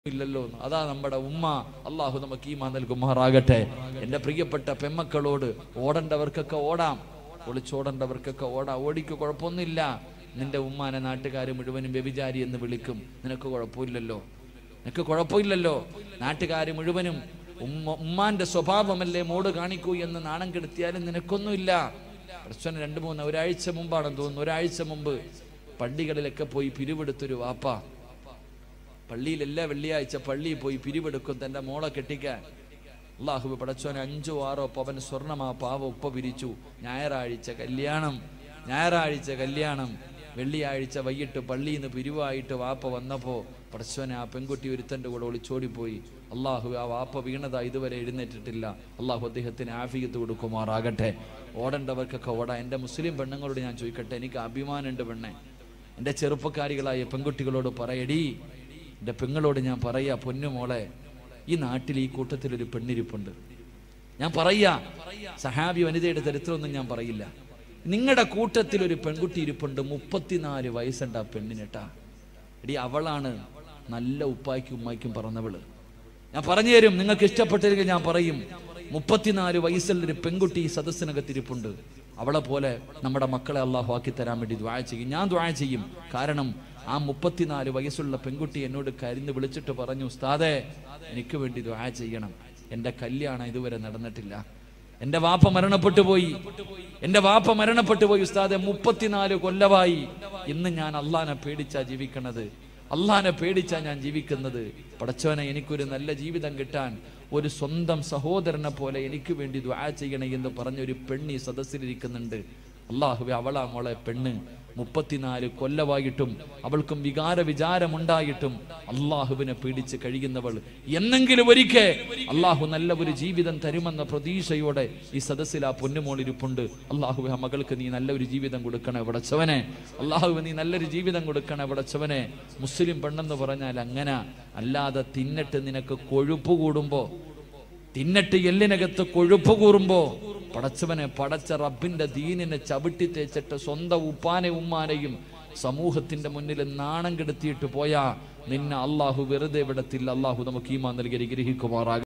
ഇല്ലല്ലോ എന്ന്. അതാ നമ്മുടെ ഉമ്മ അള്ളാഹു നമുക്ക് ഈ നൽകുമാറാകട്ടെ എൻ്റെ പ്രിയപ്പെട്ട പെമ്മക്കളോട് ഓടേണ്ടവർക്കൊക്കെ ഓടാം ഒളിച്ചോടേണ്ടവർക്കൊക്കെ ഓടാം ഓടിക്ക് കുഴപ്പമൊന്നുമില്ല നിന്റെ ഉമ്മാനെ നാട്ടുകാർ മുഴുവനും വ്യഭിചാരി എന്ന് വിളിക്കും നിനക്ക് കുഴപ്പമില്ലല്ലോ നിനക്ക് കുഴപ്പമില്ലല്ലോ നാട്ടുകാർ മുഴുവനും ഉമ്മ ഉമ്മാന്റെ സ്വഭാവമല്ലേ മോട് കാണിക്കൂ എന്ന് നാണം കെടുത്തിയാലും നിനക്കൊന്നുമില്ല പ്രശ്നം രണ്ട് മൂന്ന് ഒരാഴ്ച മുമ്പാണെന്ന് തോന്നുന്നു ഒരാഴ്ച മുമ്പ് പള്ളികളിലൊക്കെ പോയി പിരിവെടുത്തൊരു വാപ്പ പള്ളിയിൽ എല്ലാ വെള്ളിയാഴ്ച പള്ളിയിൽ പോയി പിരിവെടുക്കും തന്റെ മോളെ കെട്ടിക്കാൻ അള്ളാഹു പടച്ചോനെ അഞ്ചോ ആറോ പവൻ സ്വർണമാ പാവ ഉപ്പ പിരിച്ചു ഞായറാഴ്ച കല്യാണം ഞായറാഴ്ച കല്യാണം വെള്ളിയാഴ്ച വൈകിട്ട് പള്ളിയിൽ നിന്ന് പിരിവായിട്ട് വാപ്പ വന്നപ്പോ പടച്ചോനെ ആ പെൺകുട്ടി ഒരുത്തന്റെ കൂടെ ഒളിച്ചോടിപ്പോയി അള്ളാഹു ആ വാപ്പ വീണതാ ഇതുവരെ എഴുന്നേറ്റിട്ടില്ല അള്ളാഹു അദ്ദേഹത്തിന് ആഫിയത്ത് കൊടുക്കുമാറാകട്ടെ ഓടേണ്ടവർക്കൊക്കെ ഓടാ എൻ്റെ മുസ്ലിം പെണ്ണുങ്ങളോട് ഞാൻ ചോദിക്കട്ടെ എനിക്ക് അഭിമാനമുണ്ട് പെണ്ണെ എൻ്റെ ചെറുപ്പക്കാരികളായ പെൺകുട്ടികളോട് പറയടി എൻ്റെ പെങ്ങളോട് ഞാൻ പറയാ പൊന്നുമോളെ ഈ നാട്ടിൽ ഈ കൂട്ടത്തിൽ ഒരു പെണ്ണിരിപ്പുണ്ട് ഞാൻ പറയാ സഹാബി വനിതയുടെ ചരിത്രമൊന്നും ഞാൻ പറയില്ല നിങ്ങളുടെ കൂട്ടത്തിൽ ഒരു പെൺകുട്ടി ഇരിപ്പുണ്ട് മുപ്പത്തിനാല് വയസ്സുണ്ട് ആ പെണ്ണിനെട്ടാ എടി അവളാണ് നല്ല ഉപ്പായ്ക്കും ഉമ്മായ്ക്കും പറഞ്ഞവള് ഞാൻ പറഞ്ഞു തരും നിങ്ങൾക്ക് ഇഷ്ടപ്പെട്ടില്ലെങ്കിൽ ഞാൻ പറയും മുപ്പത്തിനാല് വയസ്സുള്ള ഒരു പെൺകുട്ടി ഈ സദസ്സിനകത്തിരിപ്പുണ്ട് അവളെ പോലെ നമ്മുടെ മക്കളെ അള്ളാഹു ആക്കി തരാൻ വേണ്ടി ദ്വായ ചെയ്യും ഞാൻ ദ്വായ ചെയ്യും കാരണം ആ മുപ്പത്തിനാല് വയസ്സുള്ള പെൺകുട്ടി എന്നോട് കരിന്ന് വിളിച്ചിട്ട് പറഞ്ഞു ഉസ്താദേ എനിക്ക് വേണ്ടി ദ്വായ ചെയ്യണം എൻ്റെ കല്യാണം ഇതുവരെ നടന്നിട്ടില്ല എൻ്റെ വാപ്പ മരണപ്പെട്ടു പോയി എൻ്റെ വാപ്പ മരണപ്പെട്ടു പോയി ഉസ്താദെ മുപ്പത്തിനാല് കൊല്ലമായി ഇന്ന് ഞാൻ അള്ളാനെ പേടിച്ചാ ജീവിക്കണത് അള്ളാനെ പേടിച്ചാ ഞാൻ ജീവിക്കുന്നത് പടച്ചോനെ എനിക്കൊരു നല്ല ജീവിതം കിട്ടാൻ ഒരു സ്വന്തം സഹോദരനെ പോലെ എനിക്ക് വേണ്ടി ദ്വാ ചെയ്യണേ എന്ന് പറഞ്ഞൊരു പെണ്ണി സദസ്സിലിരിക്കുന്നുണ്ട് അള്ളാഹുവെ അവളാ മോളെ പെണ്ണ് മുപ്പത്തിനാല് കൊല്ലമായിട്ടും അവൾക്കും വികാര വിചാരമുണ്ടായിട്ടും അള്ളാഹുവിനെ പീഡിച്ച് കഴിയുന്നവൾ എന്നെങ്കിലും ഒരിക്കൽ അള്ളാഹു നല്ല ഒരു ജീവിതം തരുമെന്ന പ്രതീക്ഷയോടെ ഈ സദസ്സിൽ ആ പൊന്നുമോളിരിപ്പുണ്ട് അള്ളാഹു ആ മകൾക്ക് നീ നല്ലൊരു ജീവിതം കൊടുക്കണേ വിടച്ചവനെ അള്ളാഹു നീ നല്ലൊരു ജീവിതം കൊടുക്കണേ വിടച്ചവനെ മുസ്ലിം പെണ്ണെന്ന് പറഞ്ഞാൽ അങ്ങനെ അല്ലാതെ തിന്നിട്ട് നിനക്ക് കൊഴുപ്പ് കൂടുമ്പോ തിന്നിട്ട് എല്ലിനകത്ത് കൊഴുപ്പ് കൂറുമ്പോ പടച്ചവനെ പടച്ച റബ്ബിന്റെ ദീനിനെ ചവിട്ടി തേച്ചിട്ട് സ്വന്തം ഉപ്പാനെ ഉമ്മാനെയും സമൂഹത്തിന്റെ മുന്നിൽ നാണം കെടുത്തിയിട്ട് പോയാ നിന്നെ അള്ളാഹു വെറുതെ വിടത്തില്ല അള്ളാഹു നമുക്ക് ഈമാ നൽകി ഗ്രഹിക്കുമാറാകും